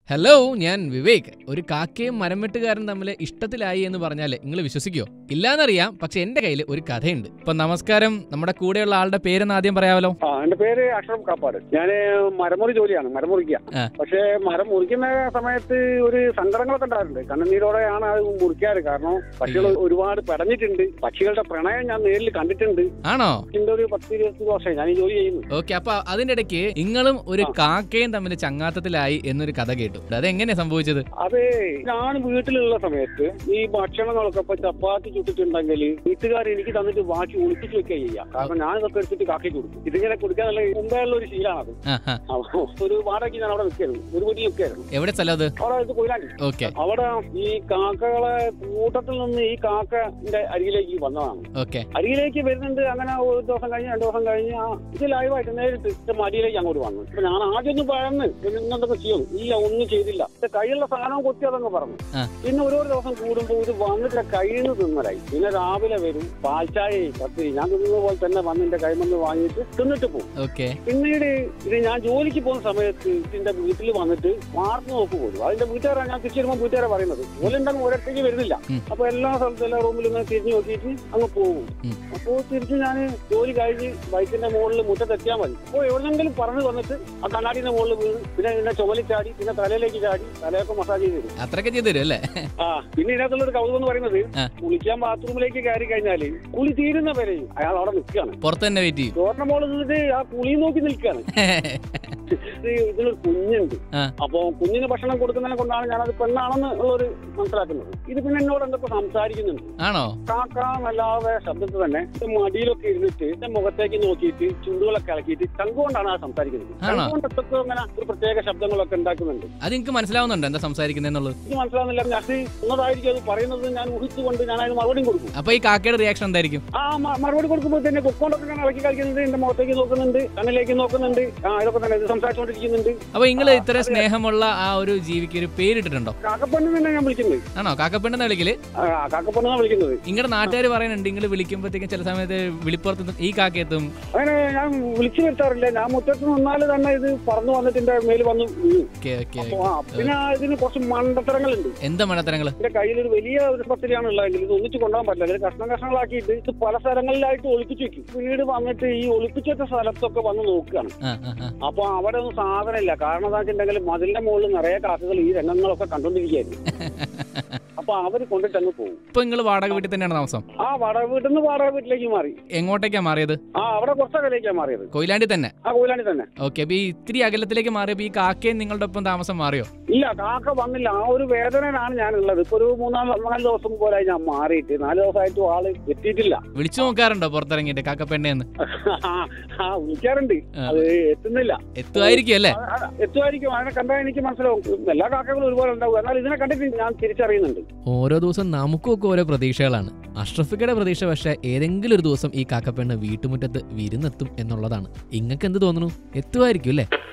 Hello ഞാൻ വിവേക് ഒരു കാക്കയും മരംവെട്ടുകാരൻ തമ്മിൽ ഇഷ്ടത്തിലായി എന്ന് പറഞ്ഞാൽ നിങ്ങൾ വിശ്വസിക്കുമോ ഇല്ലാന്നറിയാം പക്ഷെ എന്റെ കയ്യിൽ ഒരു കഥയുണ്ട് ഇപ്പൊ നമസ്കാരം നമ്മുടെ കൂടെയുള്ള ആളുടെ പേരെന്ന് ആദ്യം പറയാമല്ലോ ആ എന്റെ പേര് അഷ്റഫ് കാപ്പാട് ഞാൻ മരമുറി ജോലിയാണ് മരം മുറിക്കുക ആ. പക്ഷേ മരം മുറിക്കുന്ന സമയത്ത് ഒരു സങ്കടങ്ങളൊക്കെ ഉണ്ടായിട്ടുണ്ട് കണ്ണുനീരോടെയാണ് അത് മുറിക്കാറ് കാരണം പക്ഷികൾ ഒരുപാട് പെടഞ്ഞിട്ടുണ്ട് പക്ഷികളുടെ പ്രണയം ഞാൻ നേരിൽ കണ്ടിട്ടുണ്ട് ആണോ ഇതിന്റെ ഒരു പത്ത് ഇരുപത്തി വർഷമായി ഞാൻ ഈ ജോലി ചെയ്യുന്നു ഓക്കെ അപ്പൊ അതിന്റെ ഇടയ്ക്ക് നിങ്ങളും ഒരു ആ. കാക്കയും തമ്മിൽ ചങ്ങാത്തത്തിലായി എന്നൊരു കഥ കേട്ടു അതെങ്ങനെയാ സംഭവിച്ചത് അതെ ഞാൻ വീട്ടിലുള്ള സമയത്ത് ഈ ഭക്ഷണങ്ങളൊക്കെ ഇപ്പൊ ചപ്പാത്തി ചുട്ടിട്ടുണ്ടെങ്കിൽ വീട്ടുകാർ എനിക്ക് തന്നിട്ട് ബാക്കി ഒളിപ്പിച്ച് വെക്കുക ചെയ്യാം കാരണം ഞാൻ ഇതൊക്കെ എടുത്തിട്ട് കാക്കി കൊടുക്കും ഇതിങ്ങനെ കൊടുക്കാനുള്ള മുമ്പേ ഉള്ള ഒരു ശീലമാണത് ആ, ആ. അപ്പൊ ഒരു വാടകയ്ക്ക് ഞാൻ അവിടെ നിൽക്കായിരുന്നു ഒരു വീട്ടിൽ നിൽക്കായിരുന്നു എവിടെ സ്ഥലം അത് അവിടെ ഇത് കൊയിലാണ്ടി ഓക്കെ അവിടെ ഈ കാക്കകളെ കൂട്ടത്തിൽ നിന്ന് ഈ കാക്കന്റെ അരികിലേക്ക് വന്നതാണ് ഓക്കെ അരികിലേക്ക് വരുന്നുണ്ട് അങ്ങനെ ഒരു ദിവസം കഴിഞ്ഞ് രണ്ടു ദിവസം കഴിഞ്ഞ് ആ ഇത് ലൈവായിട്ട് നേരിട്ട് എന്റെ മടിയിലേക്ക് അങ്ങോട്ട് വന്നു അപ്പൊ ഞാൻ ആദ്യം ഒന്ന് ഭയന്ന് പിന്നെ ഇന്നെന്തൊക്കെ ചെയ്യും ഇല്ല ഒന്നും ചെയ്തില്ല ഇത് കയ്യിലുള്ള സാധനം കൊത്തി അതങ്ങ് പറഞ്ഞു ആ. പിന്നെ ഓരോ ദിവസം കൂടുമ്പോൾ ഇത് വന്നിട്ട് കയ്യിൽ നിന്ന് തിന്നലായി പിന്നെ രാവിലെ വരും പാൽച്ചായയും കത്തി ഞാൻ തിന്നുന്ന പോലെ തന്നെ വന്ന് എന്റെ കൈമന്ന് വാങ്ങിയിട്ട് തിന്നിട്ട് പോകും ഓക്കെ പിന്നീട് ഇത് ഞാൻ ജോലിക്ക് പോകുന്ന സമയത്ത് ഇതിന്റെ വീട്ടിൽ വന്നിട്ട് വാർത്ത നോക്ക് പോലും അതിന്റെ വീട്ടുകാരാണ് ഞാൻ തിരിച്ചു വരുമ്പോൾ വീട്ടുകാരെ പറയുന്നത് ഓലുണ്ടെങ്കിൽ ഒരൊറ്റയ്ക്ക് വരുന്നില്ല ഉം. അപ്പൊ എല്ലാ സ്ഥലത്തും എല്ലാ റൂമിലും ഇങ്ങനെ തിരിഞ്ഞു നോക്കിയിട്ട് അങ്ങ് പോകും ഉം. അപ്പോ തിരിച്ച് ഞാൻ ജോലി കഴിഞ്ഞ് ബൈക്കിന്റെ മുകളിൽ മുറ്റത്തെത്തിയാൽ മതി അപ്പോൾ എവിടെന്നെങ്കിലും പറഞ്ഞു വന്നിട്ട് ആ കണ്ണാടിന്റെ മുകളിൽ വീണ് പിന്നെ ഇതിന്റെ ചുമലിൽ ചാടി പിന്നെ തലയിലേക്ക് ചാടി തലയൊക്കെ മസാജ് ചെയ്ത് തരും അത്രയൊക്കെ ചെയ്തു തരും അല്ലേ ആ പിന്നെ ഇതിനകത്തുള്ള ഒരു കൗതുകം എന്ന് പറയുന്നത് ആ. കുളിക്കാൻ ബാത്റൂമിലേക്ക് കയറി കഴിഞ്ഞാല് കുളി തീരുന്ന വരെയും അയാൾ അവിടെ നിൽക്കുകയാണ് പുറത്ത് തന്നെ വെയിറ്റ് ചെയ്യും ചോറിന്റെ മുകളിൽ നിന്നിട്ട് ആ കുളി നോക്കി നിൽക്കുകയാണ് ഇത് ഇതിനൊരു കുഞ്ഞുണ്ട് ആ. അപ്പൊ കുഞ്ഞിന് ഭക്ഷണം കൊടുക്കുന്നതിനെ കൊണ്ടാണ് ഞാനത് പെണ്ണാണെന്ന് ഉള്ളൊരു മനസ്സിലാക്കുന്നത് ഇത് പിന്നെ എന്നോട് എന്തൊക്കെ സംസാരിക്കുന്നുണ്ട് ആണോ കാക്കാന്നല്ലാതെ ശബ്ദത്തിൽ തന്നെ ഇത് മടിയിലൊക്കെ ഇരുന്നിട്ട് എന്റെ മുഖത്തേക്ക് നോക്കിയിട്ട് ചുണ്ടുകളൊക്കെ ഇളക്കിയിട്ട് ചങ്കുകൊണ്ടാണ് ആ സംസാരിക്കുന്നത് ആണോ? ചങ്കുകൊണ്ട് എന്തൊക്കെ അങ്ങനെ ഒരു പ്രത്യേക ശബ്ദങ്ങളൊക്കെ ഉണ്ടാക്കുന്നുണ്ട് അത് നിങ്ങൾക്ക് മനസ്സിലാവുന്നുണ്ടോ എന്താ സംസാരിക്കുന്നതെന്നുള്ളത് ഇത് മനസ്സിലാവുന്നില്ല ഞാൻ എന്നതായിരിക്കും അത് പറയുന്നത് ഞാൻ ഊഹിച്ചുകൊണ്ട് ഞാൻ അതിന് മറുപടിയും കൊടുക്കും അപ്പൊ ഈ കാക്കയുടെ റിയാക്ഷൻ എന്തായിരിക്കും ആ മ- മറുപടി കൊടുക്കുമ്പോൾ തന്നെ കൊക്കൊണ്ടൊക്കെ ഞാൻ ഇളക്കി കളിക്കുന്നുണ്ട് എന്റെ മുഖത്തേക്ക് നോക്കുന്നുണ്ട് കണ്ണിലേക്ക് നോക്കുന്നുണ്ട് ആ ഇതൊക്കെ തന്നെ ഇത് സംസാരിച്ചുകൊണ്ടിരിക്കുന്നുണ്ട് അപ്പൊ നിങ്ങൾ ഇത്ര സ്നേഹമുള്ള ആ ഒരു ജീവിക്ക് ഒരു പേരിട്ടിട്ടുണ്ടോ കാക്കപ്പെണ്ണ് തന്നെ ഞാൻ വിളിക്കുന്നത് ആണോ കാക്കപ്പെണ്ണെന്ന വിളിക്കല് ആ, കാക്കപ്പെണ്ണാണ് വിളിക്കുന്നത് നിങ്ങളുടെ നാട്ടുകാർ പറയുന്നുണ്ട് നിങ്ങൾ വിളിക്കുമ്പോഴത്തേക്കും ചില സമയത്ത് വിളിപ്പുറത്ത് ഈ കാക്കയെത്തും അങ്ങനെ ഞാൻ വിളിച്ചു വരുത്താറില്ല ഞാൻ മുറ്റത്ത് നിന്നാൽ തന്നെ ഇത് പറന്നു വന്നിട്ട് എന്റെ മേൽ വന്ന് വീഴും ഓക്കെ ഓക്കെ അപ്പൊ ആ, പിന്നെ ആ ഇതിന് കുറച്ച് മണ്ടത്തരങ്ങളുണ്ട് എന്താ മണത്തരങ്ങള് എന്റെ കയ്യിൽ ഒരു വലിയ ഒരു പത്തിരിയാണ് ഉള്ളതെങ്കിൽ ഇത് ഒന്നിച്ച് കൊണ്ടുപോകാൻ പറ്റില്ല ഇതിൽ കഷ്ണം കഷ്ണങ്ങളാക്കിയിട്ട് ഇത് പല സ്ഥലങ്ങളിലായിട്ട് ഒളിപ്പിച്ച് വെക്കും പിന്നീട് വന്നിട്ട് ഈ ഒളിപ്പിച്ച് വെച്ച സ്ഥലത്തൊക്കെ വന്ന് നോക്കുകയാണ് ആ ആ ആ അപ്പൊ അവിടെ ഒന്നും സാധനമില്ല കാരണം എന്താ വെച്ചിട്ടുണ്ടെങ്കിൽ മതിലിന്റെ മുകളിൽ നിറയെ കാക്കകൾ ഈ രംഗങ്ങളൊക്കെ കണ്ടോണ്ടിരിക്കുകയായിരുന്നു അപ്പൊ അവര് കൊണ്ടിട്ട് അങ്ങ് പോകും ഇപ്പൊ നിങ്ങൾ വാടക വീട്ടിൽ തന്നെയാണ് താമസം ആ വാടക വീട്ടിൽ നിന്ന് വാടക വീട്ടിലേക്ക് മാറി എങ്ങോട്ടേക്കാ മാറിയത് ആ അവിടെ കുറച്ചകലേക്കാണ് മാറിയത് കൊയിലാണ്ടി തന്നെ ആ കോയിലാണ്ടി തന്നെ ഓക്കെ അപ്പൊ ഈ ഇത്തിരി അകലത്തിലേക്ക് മാറിയപ്പോ ഈ കാക്കയും നിങ്ങളുടെ ഒപ്പം താമസം മാറിയോ ഇല്ല കാക്ക വന്നില്ല ആ ഒരു വേദനയിലാണ് ഞാനുള്ളത് ഇപ്പൊ ഒരു മൂന്നാല് നാല് ദിവസം പോലെ ഞാൻ മാറിയിട്ട് നാല് ദിവസമായിട്ടും ആള് എത്തിയിട്ടില്ല വിളിച്ചു നോക്കാറുണ്ടോ പുറത്തിറങ്ങിയിട്ട് കാക്കപ്പെണ്ണയെന്ന് ആ വിളിക്കാറുണ്ട് ആ. അത് എത്തുന്നില്ല എത്തുമായിരിക്കും അല്ലേ ആ, ആ, എത്തുമായിരിക്കും അതിനെ കണ്ടാൽ എനിക്ക് മനസ്സിലാവും എല്ലാ കാക്കകളും ഒരുപോലെ ഉണ്ടാവും എന്നാൽ ഇതിനെ കണ്ടിട്ട് ഞാൻ തിരിച്ചറിയുന്നുണ്ട് ഓരോ ദിവസം നമുക്കും ഒക്കെ ഓരോ പ്രതീക്ഷകളാണ് അഷ്റഫിക്കയുടെ പ്രതീക്ഷ പക്ഷേ ഏതെങ്കിലും ഒരു ദിവസം ഈ കാക്കപ്പെണ്ണ് വീട്ടുമുറ്റത്ത് വിരുന്നെത്തും എന്നുള്ളതാണ് ഇങ്ങക്ക് എന്ത് തോന്നുന്നു എത്തുമായിരിക്കും അല്ലേ